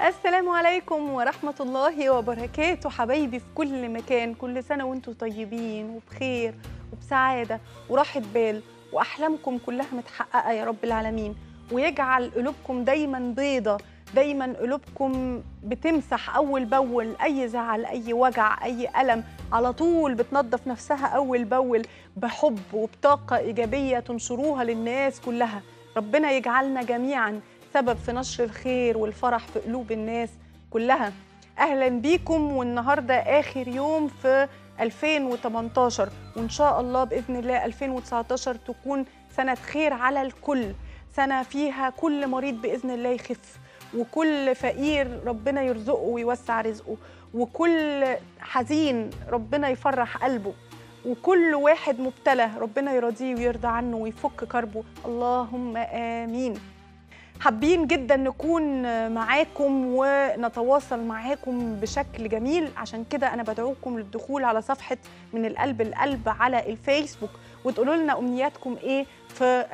السلام عليكم ورحمة الله وبركاته حبايبي في كل مكان كل سنة وانتم طيبين وبخير وبسعادة وراحة بال وأحلامكم كلها متحققة يا رب العالمين ويجعل قلوبكم دايما بيضة دايما قلوبكم بتمسح أول بأول أي زعل أي وجع أي ألم على طول بتنظف نفسها أول بأول بحب وبطاقة إيجابية تنشروها للناس كلها ربنا يجعلنا جميعا سبب في نشر الخير والفرح في قلوب الناس كلها اهلا بيكم والنهارده اخر يوم في 2018 وان شاء الله باذن الله 2019 تكون سنه خير على الكل سنه فيها كل مريض باذن الله يخف وكل فقير ربنا يرزقه ويوسع رزقه وكل حزين ربنا يفرح قلبه وكل واحد مبتلى ربنا يرضيه ويرضى عنه ويفك كربه اللهم امين حابين جدا نكون معاكم ونتواصل معاكم بشكل جميل عشان كده انا بدعوكم للدخول على صفحه من القلب القلب على الفيسبوك وتقولوا لنا امنياتكم ايه في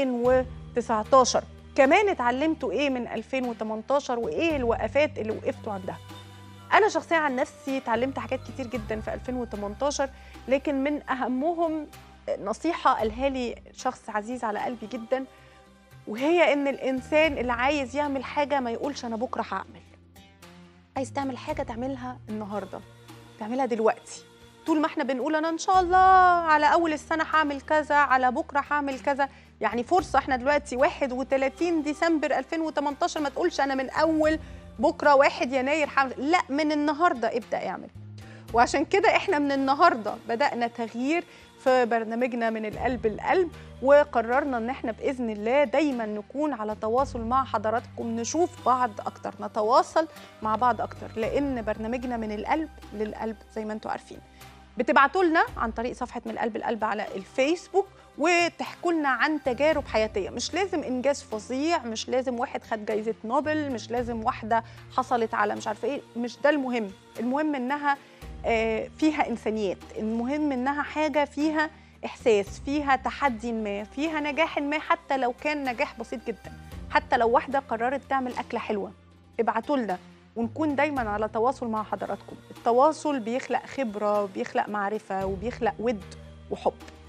2019 كمان اتعلمتوا ايه من 2018 وايه الوقفات اللي وقفتوا عندها انا شخصيا عن نفسي اتعلمت حاجات كتير جدا في 2018 لكن من اهمهم نصيحه قالها لي شخص عزيز على قلبي جدا وهي ان الانسان اللي عايز يعمل حاجه ما يقولش انا بكره هعمل عايز تعمل حاجه تعملها النهارده تعملها دلوقتي طول ما احنا بنقول انا ان شاء الله على اول السنه هعمل كذا على بكره هعمل كذا يعني فرصه احنا دلوقتي 31 ديسمبر 2018 ما تقولش انا من اول بكره 1 يناير هعمل لا من النهارده ابدا اعمل وعشان كده احنا من النهارده بدانا تغيير في برنامجنا من القلب القلب وقررنا ان احنا باذن الله دايما نكون على تواصل مع حضراتكم نشوف بعض اكتر نتواصل مع بعض اكتر لان برنامجنا من القلب للقلب زي ما انتم عارفين بتبعتوا لنا عن طريق صفحه من القلب القلب على الفيسبوك وتحكوا لنا عن تجارب حياتيه مش لازم انجاز فظيع مش لازم واحد خد جايزه نوبل مش لازم واحده حصلت على مش عارفه ايه مش ده المهم المهم انها فيها انسانيات المهم انها حاجه فيها احساس فيها تحدي ما فيها نجاح ما حتى لو كان نجاح بسيط جدا حتى لو واحده قررت تعمل اكله حلوه ابعتوا لنا ونكون دايما على تواصل مع حضراتكم التواصل بيخلق خبره وبيخلق معرفه وبيخلق ود وحب